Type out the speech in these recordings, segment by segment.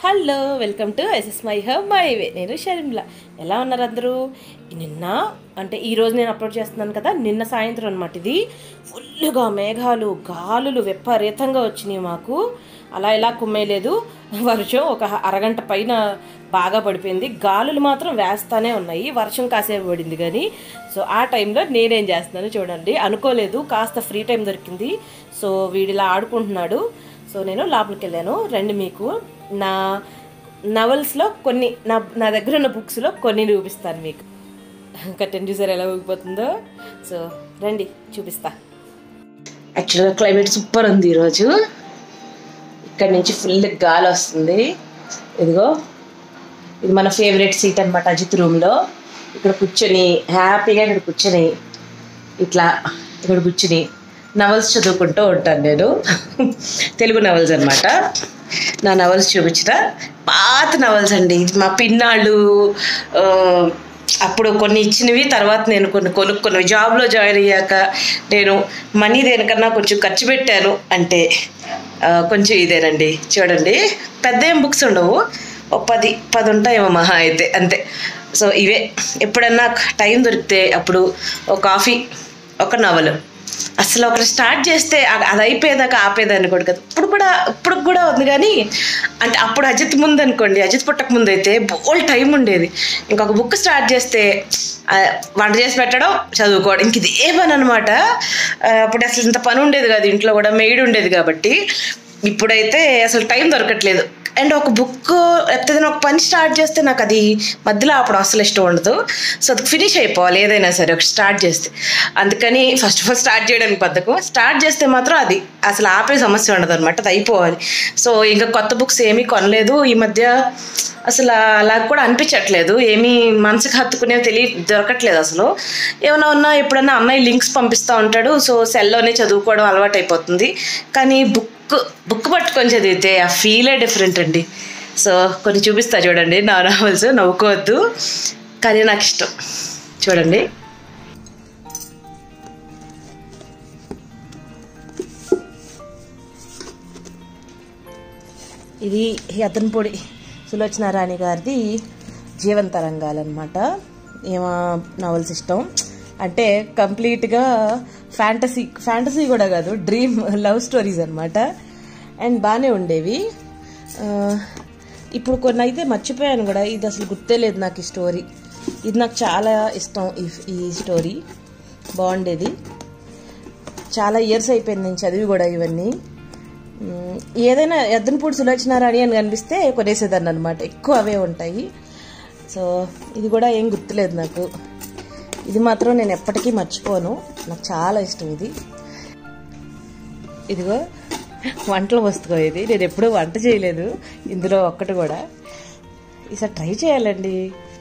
Hello welcome to SS my hub my way నేను షర్మిల ఎలా ఉన్నారు అందరూ నిన్న అంటే ఈ రోజు నేను అప్లోడ్ చేస్తున్నాను కదా నిన్న సాయంత్రం అనమాట ఇది ఫుల్గా మేఘాలు గాలులు విపరీతంగా వచ్చినాయి మాకు అలా ఇలా కుమ్మేయలేదు వర్షం ఒక అరగంట పైన బాగా పడిపోయింది గాలులు మాత్రం వేస్తానే ఉన్నాయి వర్షం కాసేపు పడింది కానీ సో ఆ టైంలో నేనేం చేస్తున్నాను చూడండి అనుకోలేదు కాస్త ఫ్రీ టైం దొరికింది సో వీడిలా ఆడుకుంటున్నాడు సో నేను లోపలికి వెళ్ళాను రండి మీకు నా నవల్స్లో కొన్ని నా నా దగ్గర ఉన్న బుక్స్లో కొన్ని చూపిస్తాను మీకు కట్టెన్ చూసారు ఎలా ఊగిపోతుందో సో రండి చూపిస్తా యాక్చువల్గా క్లైమేట్ సూపర్ ఉంది ఈరోజు ఇక్కడ నుంచి ఫుల్ గాలి వస్తుంది ఇదిగో ఇది మన ఫేవరెట్ సీట్ అనమాట అజిత్ రూమ్లో ఇక్కడ కూర్చొని హ్యాపీగా ఇక్కడ కూర్చొని ఇట్లా ఇక్కడ కూర్చుని నవల్స్ చదువుకుంటూ ఉంటాను నేను తెలుగు నవల్స్ అనమాట నా నవల్స్ చూపించిన పాత నవల్స్ అండి ఇది మా పిన్నాళ్ళు ఆ, అప్పుడు కొన్ని ఇచ్చినవి తర్వాత నేను కొన్ని కొనుక్కున్నవి జాబ్లో జాయిన్ అయ్యాక నేను మనీ దేనికన్నా కొంచెం ఖర్చు పెట్టాను అంటే ఆ, కొంచెం ఇదేనండి చూడండి పెద్ద ఏం బుక్స్ ఉండవు ఓ పది పది ఉంటాయేమో మహా అయితే అంతే సో ఇవే ఎప్పుడన్నా టైం దొరికితే అప్పుడు ఒక కాఫీ ఒక నవలు అసలు ఒకటి స్టార్ట్ చేస్తే అ- అది అయిపోయేదాకా ఆపేదాన్ని కూడా కదా ఇప్పుడు కూడా ఇప్పుడు కూడా ఉంది కానీ అంటే అప్పుడు అజిత్ ముందు అనుకోండి అజిత్ పుట్టక ముందు అయితే బోల్ టైం ఉండేది ఇంకొక బుక్ స్టార్ట్ చేస్తే ఆ, వంట చేసి పెట్టడం చదువుకోవడం ఇంక ఇదే పని అనమాట అప్పుడు అసలు ఇంత పని ఉండేది కాదు ఇంట్లో కూడా మెయిడ్ ఉండేది కాబట్టి ఇప్పుడైతే అసలు టైం దొరకట్లేదు అండ్ ఒక బుక్ లేకపోతే ఏదైనా ఒక పని స్టార్ట్ చేస్తే నాకు అది మధ్యలో అప్పుడు అసలు ఇష్టం ఉండదు సో అది ఫినిష్ అయిపోవాలి ఏదైనా సరే ఒక స్టార్ట్ చేస్తే అందుకని ఫస్ట్ ఆఫ్ ఆల్ స్టార్ట్ చేయడానికి బద్దకం స్టార్ట్ చేస్తే మాత్రం అది అసలు ఆపే సమస్య ఉండదు అనమాట అది అయిపోవాలి సో ఇంకా కొత్త బుక్స్ ఏమీ కొనలేదు ఈ మధ్య అసలు అలా కూడా అనిపించట్లేదు ఏమీ మనసుకు హత్తుకునేవి తెలియ దొరకట్లేదు అసలు ఏమైనా ఉన్నా ఎప్పుడైనా అన్నయ్య లింక్స్ పంపిస్తూ ఉంటాడు సో సెల్లోనే చదువుకోవడం అలవాటు అయిపోతుంది కానీ బుక్ బుక్ పట్టుకొని చదివితే ఆ ఫీలే డిఫరెంట్ అండి సో కొన్ని చూపిస్తా చూడండి నా నావల్స్ నవ్వుకోవద్దు కానీ నాకు ఇష్టం చూడండి ఇది అతనిపొడి సులోచన రాణి గారిది జీవన తరంగాలన్నమాట ఏమో నావల్స్ ఇష్టం అంటే కంప్లీట్గా ఫ్యాంటసీ ఫ్యాంటసీ కూడా కాదు డ్రీమ్ లవ్ స్టోరీస్ అనమాట అండ్ బాగానే ఉండేవి ఆ, ఇప్పుడు కొన్ని అయితే మర్చిపోయాను కూడా ఇది అసలు గుర్తే లేదు నాకు ఈ స్టోరీ ఇది నాకు చాలా ఇష్టం ఈ ఈ స్టోరీ బాగుండేది చాలా ఇయర్స్ అయిపోయింది నేను చదివి కూడా ఇవన్నీ మ్, ఏదైనా ఎద్దనపూడి సులోచనారాణి అని కనిపిస్తే కొనేసేదాన్ని అనమాట ఎక్కువ అవే ఉంటాయి సో ఇది కూడా ఏం గుర్తులేదు నాకు ఇది మాత్రం నేను ఎప్పటికీ మర్చిపోను నాకు చాలా ఇష్టం ఇది ఇదిగో వంటల వస్తువు ఇది నేను ఎప్పుడూ వంట చేయలేదు ఇందులో ఒక్కటి కూడా ఈసారి ట్రై చేయాలండి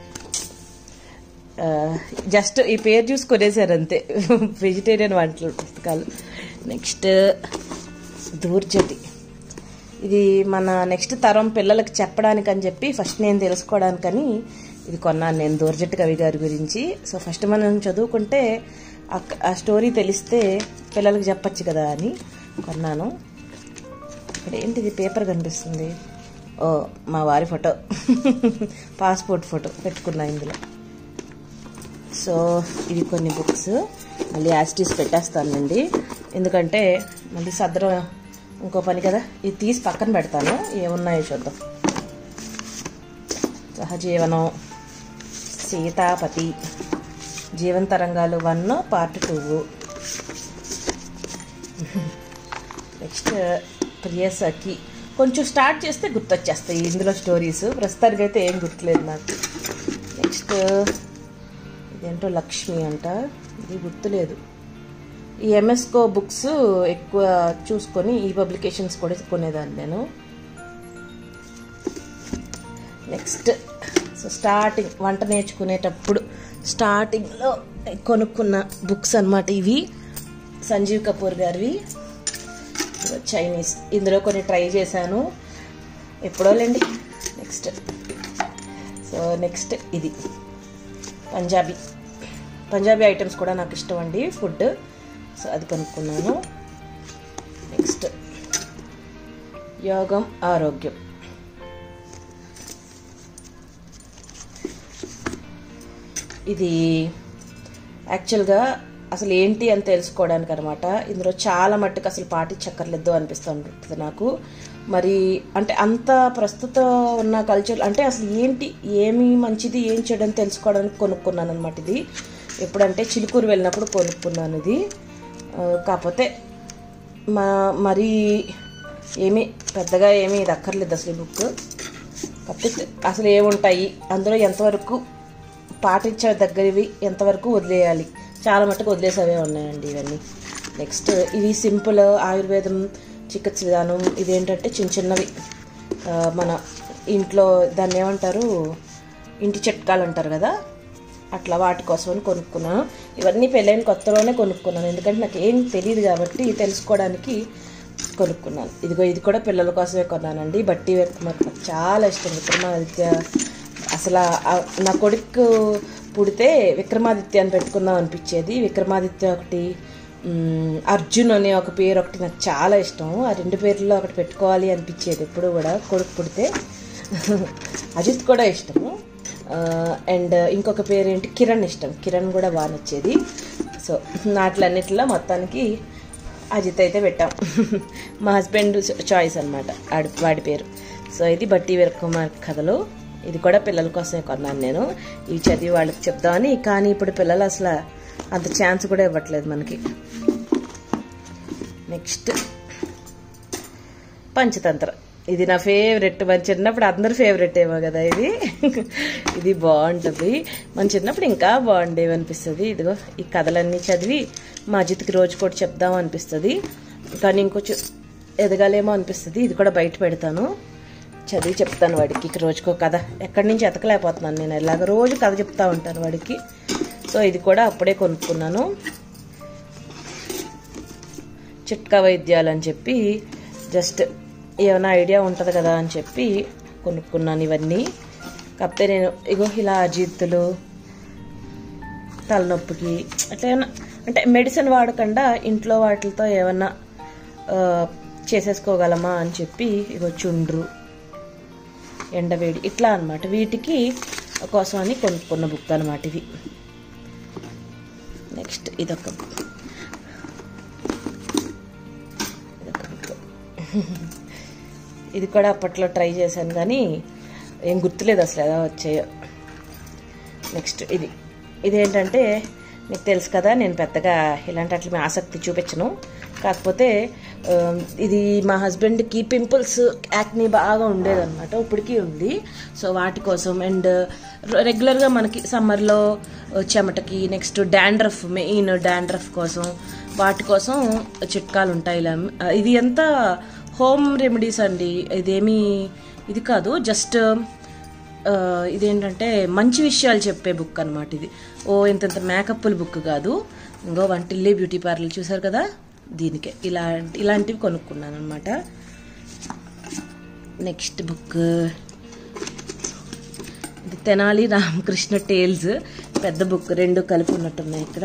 ఆ, జస్ట్ ఈ పేరు చూసి కొనేసారు అంతే వెజిటేరియన్ వంటల పుస్తకాలు నెక్స్ట్ దూర్జటి ఇది మన నెక్స్ట్ తరం పిల్లలకు చెప్పడానికి అని చెప్పి ఫస్ట్ నేను తెలుసుకోవడానికని ఇది కొన్నాను నేను దూర్జటి కవి గారి గురించి సో ఫస్ట్ మనం చదువుకుంటే ఆ- ఆ స్టోరీ తెలిస్తే పిల్లలకు చెప్పచ్చు కదా అని కొన్నాను ఇక్కడ ఏంటిది పేపర్ కనిపిస్తుంది ఓ మా వారి ఫోటో పాస్పోర్ట్ ఫోటో పెట్టుకున్నా ఇందులో సో ఇవి కొన్ని బుక్స్ మళ్ళీ యాస్టీస్ పెట్టేస్తానండి ఎందుకంటే మళ్ళీ సదరం ఇంకో పని కదా ఇది తీసి పక్కన పెడతాను ఏమున్నాయో చూద్దాం సహజీవనం Seethapathi Jeevana Tarangalu one part two next Priyasakhi కొంచెం స్టార్ట్ చేస్తే గుర్తొచ్చేస్తాయి ఇందులో స్టోరీస్ ప్రస్తుతానికి అయితే ఏం గుర్తులేదు నాకు నెక్స్ట్ ఇదేంటో లక్ష్మి అంట ఇది గుర్తులేదు ఈ ఎంఎస్కో బుక్స్ ఎక్కువ చూసుకొని ఈ పబ్లికేషన్స్ కూడా కొనేదాన్ని నేను నెక్స్ట్ సో స్టార్టింగ్ వంట నేర్చుకునేటప్పుడు స్టార్టింగ్లో కొనుక్కున్న బుక్స్ అన్నమాట ఇవి సంజీవ్ కపూర్ గారివి ఇదిగో చైనీస్ ఇందులో కొన్ని ట్రై చేశాను ఎప్పుడో లేండి నెక్స్ట్ సో నెక్స్ట్ ఇది పంజాబీ పంజాబీ ఐటమ్స్ కూడా నాకు ఇష్టం అండి ఫుడ్ సో అది కొనుక్కున్నాను నెక్స్ట్ యోగం ఆరోగ్యం ఇది యాక్చువల్గా అసలు ఏంటి అని తెలుసుకోవడానికి అనమాట ఇందులో చాలా మట్టుకు అసలు పాటించక్కర్లేదు అనిపిస్తుంది నాకు మరి అంటే అంత ప్రస్తుత ఉన్న కల్చర్ అంటే అసలు ఏంటి ఏమి మంచిది ఏం చెడు అని తెలుసుకోవడానికి కొనుక్కున్నాను అనమాట ఇది ఎప్పుడంటే చిలుకూరు వెళ్ళినప్పుడు కొనుక్కున్నాను ఇది ఆ, కాకపోతే మా మరి ఏమీ పెద్దగా ఏమీ ఇది అక్కర్లేదు అసలు ఈ బుక్ కాకపోతే అసలు ఏముంటాయి అందులో ఎంతవరకు పాటించే దగ్గరవి ఎంతవరకు వదిలేయాలి చాలా మట్టుకు వదిలేసేవే ఉన్నాయండి ఇవన్నీ నెక్స్ట్ ఇవి సింపుల్ ఆయుర్వేదం చికిత్స విధానం ఇదేంటంటే చిన్న చిన్నవి ఆ, మన ఇంట్లో దాన్ని ఏమంటారు ఇంటి చిట్కాలు అంటారు కదా అట్లా వాటి కోసమని కొనుక్కున్నాను ఇవన్నీ పెళ్ళైన కొత్తలోనే కొనుక్కున్నాను ఎందుకంటే నాకు ఏం తెలియదు కాబట్టి తెలుసుకోవడానికి కొనుక్కున్నాను ఇదిగో ఇది కూడా పిల్లల కోసమే కొన్నానండి బట్టి విక్రమార్క నాకు చాలా ఇష్టం విక్రమాదిత్య అసలు ఆ- నా కొడుకు పుడితే విక్రమాదిత్య అని పెట్టుకుందాం అనిపించేది విక్రమాదిత్య ఒకటి మ్, అర్జున్ అనే ఒక పేరు ఒకటి నాకు చాలా ఇష్టం ఆ రెండు పేర్లలో ఒకటి పెట్టుకోవాలి అనిపించేది ఎప్పుడు కూడా కొడుకు పుడితే అజిత్ కూడా ఇష్టము అండ్ ఇంకొక పేరు ఏంటి కిరణ్ ఇష్టం కిరణ్ కూడా బాగా నచ్చేది సో నాట్లన్నిటిలో మొత్తానికి అజిత్ అయితే పెట్టాం మా హస్బెండ్ చాయిస్ అనమాట ఆడి వాడి పేరు సో ఇది బట్టి వీరకుమార్ కథలు ఇది కూడా పిల్లల కోసమే కొన్నాను నేను ఇవి చదివి వాళ్ళకి చెప్దామని కానీ ఇప్పుడు పిల్లలు అసలు అంత ఛాన్స్ కూడా ఇవ్వట్లేదు మనకి నెక్స్ట్ పంచతంత్ర ఇది నా ఫేవరెట్ మన చిన్నప్పుడు అందరు ఫేవరెట్ ఏమో కదా ఇది ఇది బాగుంటుంది మన చిన్నప్పుడు ఇంకా బాగుండేవి అనిపిస్తుంది ఇదిగో ఈ కథలన్నీ చదివి మా అజిత్కి రోజు కూడా చెప్దాం అనిపిస్తుంది కానీ ఇంకొంచెం ఎదగాలేమో అనిపిస్తుంది ఇది కూడా బయట పెడతాను చదివి చెప్తాను వాడికి ఇక రోజుకో కథ ఎక్కడి నుంచి ఎతకలేకపోతున్నాను నేను ఇలాగ రోజు కథ చెప్తా ఉంటాను వాడికి సో ఇది కూడా అప్పుడే కొనుక్కున్నాను చిట్కా వైద్యాలు అని చెప్పి జస్ట్ ఏమైనా ఐడియా ఉంటుంది కదా అని చెప్పి కొనుక్కున్నాను ఇవన్నీ కాకపోతే నేను ఇగో ఇలా అజీతులు తలనొప్పికి అట్లా ఏమన్నా అంటే మెడిసిన్ వాడకుండా ఇంట్లో వాటితో ఏమన్నా ఆ, చేసేసుకోగలమా అని చెప్పి ఇగో చుండ్రు ఎండవేడి ఇట్లా అన్నమాట వీటికి కోసం అని కొనుక్కున్న బుక్ అనమాట ఇది నెక్స్ట్ ఇదొక book. ఇదొక book. ఇది కూడా అప్పట్లో ట్రై చేశాను కానీ ఏం గుర్తులేదు అసలు ఎలా వచ్చాయో నెక్స్ట్ ఇది ఇదేంటంటే మీకు తెలుసు కదా నేను పెద్దగా ఇలాంటి వాటి మీద ఆసక్తి చూపించను కాకపోతే ఆ, ఇది మా హస్బెండ్కి పింపుల్స్ యాక్ని బాగా ఉండేదన్నమాట ఇప్పటికీ ఉంది సో వాటి కోసం అండ్ రెగ్యులర్గా మనకి సమ్మర్లో చెమటకి నెక్స్ట్ డాండ్రఫ్ మెయిన్ డాండ్రఫ్ కోసం వాటి కోసం చిట్కాలు ఉంటాయి ఇలా ఇది అంతా హోమ్ రెమెడీస్ అండి ఇదేమీ ఇది కాదు జస్ట్ ఆ, ఇదేంటంటే మంచి విషయాలు చెప్పే బుక్ అనమాట ఇది ఓ ఇంతంత మేకప్ల బుక్ కాదు ఇంకో వంటిల్లే బ్యూటీ పార్లర్ చూసారు కదా దీనికే ఇలా ఇలాంటివి కొనుక్కున్నాను అనమాట నెక్స్ట్ బుక్ ఇది తెనాలి రామకృష్ణ టేల్స్ పెద్ద బుక్ రెండు కలిపి ఉన్నట్టున్నాయి ఇక్కడ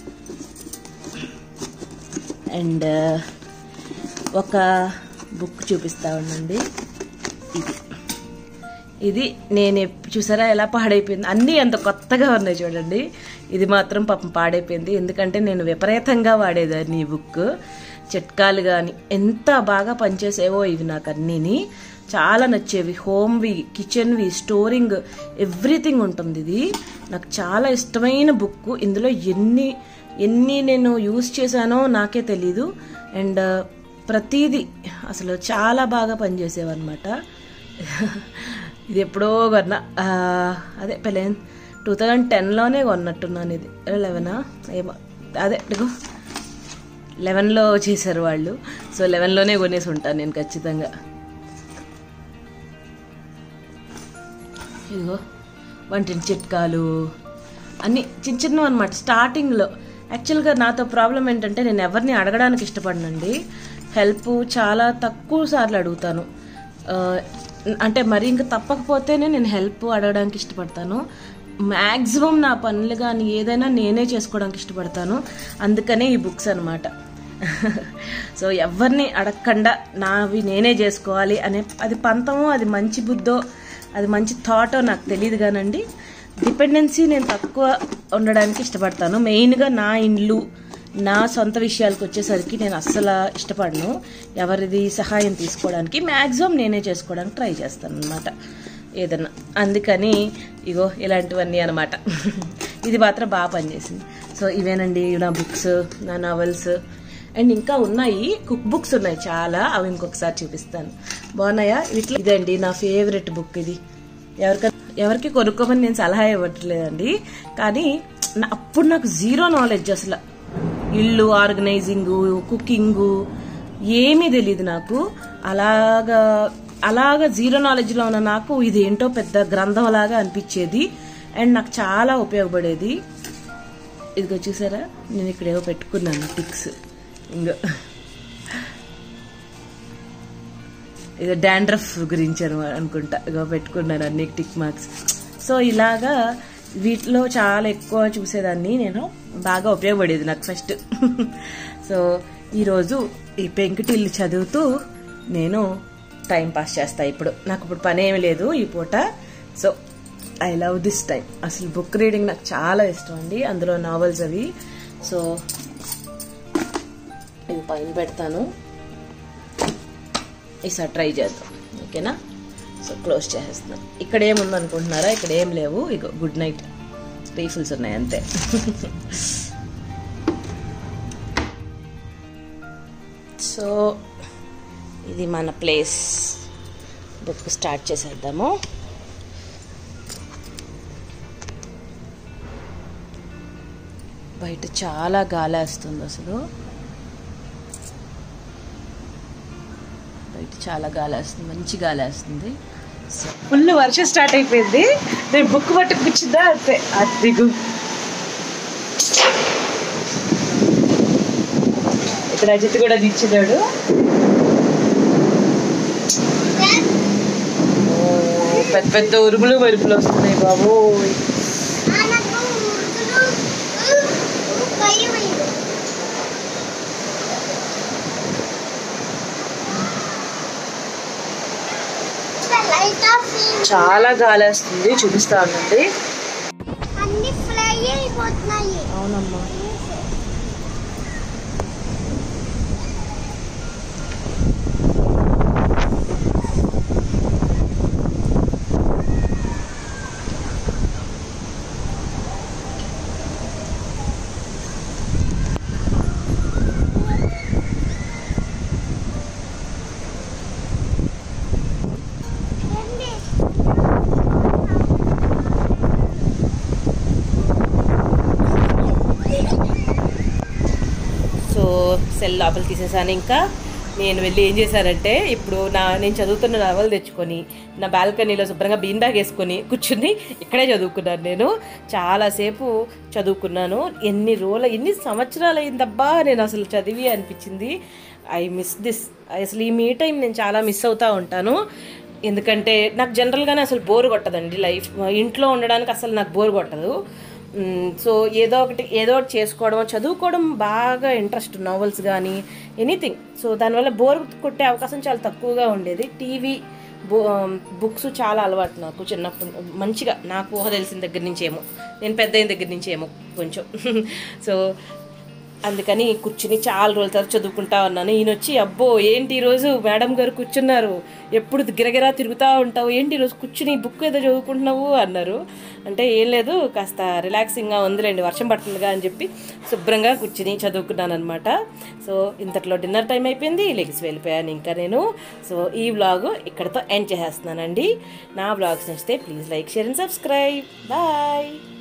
అండ్ ఒక బుక్ చూపిస్తా ఉండండి ఇది ఇది నేను ఎప్- చూసారా ఎలా పాడైపోయింది అన్నీ అంత కొత్తగా ఉన్నాయి చూడండి ఇది మాత్రం పాపం పాడైపోయింది ఎందుకంటే నేను విపరీతంగా వాడేదాన్ని ఈ బుక్ చిట్కాలు కానీ ఎంత బాగా పనిచేసేవో ఇవి నాకు అన్నీని చాలా నచ్చేవి హోమ్వి కిచెన్వి స్టోరింగ్ ఎవ్రీథింగ్ ఉంటుంది ఇది నాకు చాలా ఇష్టమైన బుక్ ఇందులో ఎన్ని ఎన్ని నేను యూస్ చేశానో నాకే తెలీదు అండ్ ప్రతిదీ అసలు చాలా బాగా పనిచేసేవన్నమాట ఇది ఎప్పుడో కొన్నా ఆ, అదే పెళ్ళైన టూ థౌజండ్ టెన్లోనే కొన్నట్టున్నాను ఇది లెవెనా ఏమో అదే ఇదిగో లెవెన్లో చేశారు వాళ్ళు సో లెవెన్లోనే కొనేసి ఉంటాను నేను ఖచ్చితంగా ఇదిగో వంటింటి చిట్కాలు అన్నీ చిన్న చిన్నవి అనమాట స్టార్టింగ్లో యాక్చువల్గా నాతో ప్రాబ్లం ఏంటంటే నేను ఎవరిని అడగడానికి ఇష్టపడనండి హెల్ప్ చాలా తక్కువ సార్లు అడుగుతాను ఆ, అంటే మరి ఇంకా తప్పకపోతేనే నేను హెల్ప్ అడగడానికి ఇష్టపడతాను మ్యాక్సిమం నా పనులు కానీ ఏదైనా నేనే చేసుకోవడానికి ఇష్టపడతాను అందుకనే ఈ బుక్స్ అనమాట సో ఎవరిని అడగకుండా నావి నేనే చేసుకోవాలి అనే అది పంతమో అది మంచి బుద్ధో అది మంచి థాటో నాకు తెలియదు కానండి డిపెండెన్సీ నేను తక్కువ ఉండడానికి ఇష్టపడతాను మెయిన్గా నా ఇండ్లు నా సొంత విషయాలకు వచ్చేసరికి నేను అస్సలు ఇష్టపడను ఎవరిది సహాయం తీసుకోవడానికి మ్యాక్సిమం నేనే చేసుకోవడానికి ట్రై చేస్తాను అనమాట ఏదన్నా అందుకని ఇగో ఇలాంటివన్నీ అనమాట ఇది మాత్రం బాగా పనిచేసింది సో ఇవేనండి నా బుక్స్ నా నావెల్స్ అండ్ ఇంకా ఉన్నాయి కుక్ బుక్స్ ఉన్నాయి చాలా అవి ఇంకొకసారి చూపిస్తాను బాగున్నాయా ఇట్లా ఇదండి నా ఫేవరెట్ బుక్ ఇది ఎవరికైనా ఎవరికి కొనుక్కోమని నేను సలహా ఇవ్వట్లేదండి కానీ నా- అప్పుడు నాకు జీరో నాలెడ్జ్ అసలు ఇల్లు ఆర్గనైజింగ్ కుకింగ్ ఏమీ తెలియదు నాకు అలాగా అలాగా జీరో నాలెడ్జ్లో ఉన్న నాకు ఇది ఏంటో పెద్ద గ్రంథం లాగా అనిపించేది అండ్ నాకు చాలా ఉపయోగపడేది ఇదిగో చూసారా నేను ఇక్కడ ఏవో పెట్టుకున్నాను టిక్స్ ఇంకో ఇది డాండ్రఫ్ గురించి అను అనుకుంటా ఇగో పెట్టుకున్నాను అన్ని టిక్ మార్క్స్ సో ఇలాగా వీటిలో చాలా ఎక్కువ చూసేదాన్ని నేను బాగా ఉపయోగపడేది నాకు ఫస్ట్ సో ఈరోజు ఈ పెంకుటిల్లు చదువుతూ నేను టైం పాస్ చేస్తా ఇప్పుడు నాకు ఇప్పుడు పని ఏమి లేదు ఈ పూట so I love this time అసలు బుక్ రీడింగ్ నాకు చాలా ఇష్టం అండి అందులో నావెల్స్ అవి సో ఇది పైన పెడతాను ఈసారి ట్రై చేద్దాం ఓకేనా సో క్లోజ్ చేసేస్తున్నాం ఇక్కడ ఏముంది అనుకుంటున్నారా ఇక్కడ ఏం లేవు ఇగో గుడ్ నైట్ రీఫిల్స్ ఉన్నాయి అంతే సో ఇది మన ప్లేస్ బుక్ స్టార్ట్ చేసేద్దాము బయట చాలా గాలి వేస్తుంది అసలు బయట చాలా గాలి వేస్తుంది మంచి గాలి వేస్తుంది సో ఫుల్ వర్షం స్టార్ట్ అయిపోయింది నేను బుక్ పట్టి కూర్చుందా అంతే అదిగు ఇక్కడ అజిత్ కూడా దిచ్చినాడు ఓ, పెద్ద పెద్ద ఉరుములు మెరుపులు వస్తున్నాయి బాబు నాకు ఉరుకులు భయం అయింది లైట్ ఆఫ్ చాలా గాలి వేస్తుంది చూపిస్తా ఉండండి అన్ని ఫ్లై అయిపోతున్నాయి అవునమ్మా ఏంటి? సో సెల్ లోపల తీసేసాను ఇంకా నేను వెళ్ళి ఏం చేశానంటే ఇప్పుడు నా నేను చదువుతున్న నవలు తెచ్చుకొని నా బాల్కనీలో శుభ్రంగా బీన్ బ్యాగ్ వేసుకొని కూర్చుని ఇక్కడే చదువుకున్నాను నేను చాలాసేపు చదువుకున్నాను ఎన్ని రోజులు ఎన్ని సంవత్సరాలు అయిందబ్బా నేను అసలు చదివి అనిపించింది ఐ మిస్ దిస్ అసలు ఈ మీ టైం నేను చాలా మిస్ అవుతూ ఉంటాను ఎందుకంటే నాకు జనరల్గానే అసలు బోర్ కొట్టదండి లైఫ్ ఇంట్లో ఉండడానికి అసలు నాకు బోర్ కొట్టదు మ్, సో ఏదో ఒకటి ఏదో ఒకటి చేసుకోవడం చదువుకోవడం బాగా ఇంట్రెస్ట్ నావెల్స్ కానీ ఎనీథింగ్ సో దానివల్ల బోర్ కొట్టే అవకాశం చాలా తక్కువగా ఉండేది టీవీ బు బుక్స్ చాలా అలవాటు నాకు చిన్నప్పుడు మంచిగా నాకు ఊహ తెలిసిన దగ్గర నుంచి ఏమో నేను పెద్ద అయిన దగ్గర నుంచి ఏమో కొంచెం సో అందుకని కూర్చుని చాలా రోజుల తర్వాత చదువుకుంటా ఉన్నాను ఈయన వచ్చి అబ్బో ఏంటి ఈరోజు మేడం గారు కూర్చున్నారు ఎప్పుడు గిరగిరా తిరుగుతూ ఉంటావు ఏంటి ఈరోజు కూర్చుని బుక్ ఏదో చదువుకుంటున్నావు అన్నారు అంటే ఏం లేదు కాస్త రిలాక్సింగ్గా ఉందిలేండి వర్షం పడుతుందిగా అని చెప్పి శుభ్రంగా కూర్చుని చదువుకున్నాను అనమాట సో ఇంతట్లో డిన్నర్ టైం అయిపోయింది లెగిసి వెళ్ళిపోయాను ఇంకా నేను సో ఈ వ్లాగ్ ఇక్కడతో ఎండ్ చేసేస్తున్నానండి నా వ్లాగ్స్ నచ్చితే please like share and subscribe bye